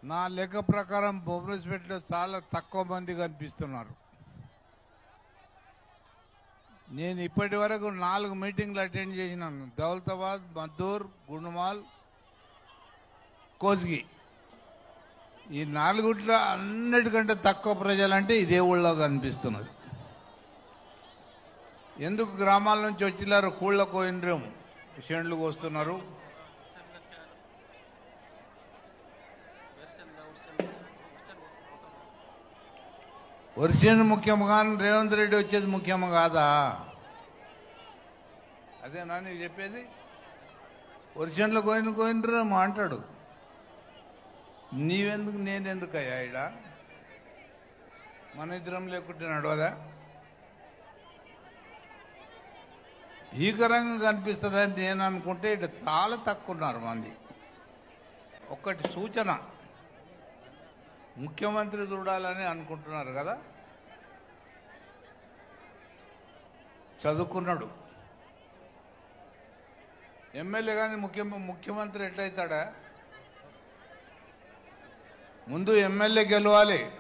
నా లెక్క ప్రకారం భువనేశ్వర్లో చాలా తక్కువ మంది కనిపిస్తున్నారు నేను ఇప్పటి వరకు నాలుగు మీటింగ్లు అటెండ్ చేసినాను దౌలతాబాద్ మద్దూర్ గుండుమాల్ కోస్గి ఈ నాలుగుట్లో అన్నిటికంటే తక్కువ ప్రజలంటే ఇదే ఊళ్ళో కనిపిస్తున్నది ఎందుకు గ్రామాల నుంచి వచ్చినారు కూళ్ళ కోయినరేమో షెండ్లు కోస్తున్నారు వర్షం ముఖ్యం కానీ రేవంత్ రెడ్డి వచ్చేది ముఖ్యం కాదా అదేనా నీకు చెప్పేది వర్షంలో కోయిన కోయినరేమో అంటాడు నీవెందుకు నేనెందుకు అయ్యా ఇడ మన ఇద్దరం లేకుంటే నడవదా భీకరంగా కనిపిస్తుందని నేను అనుకుంటే ఇటు చాలా తక్కువ ఉన్నారు మంది ఒక్కటి సూచన ముఖ్యమంత్రి చూడాలని అనుకుంటున్నారు కదా చదువుకున్నాడు ఎమ్మెల్యే కానీ ముఖ్య ముఖ్యమంత్రి ఎట్లయితాడా ముందు ఎమ్మెల్యే గెలవాలి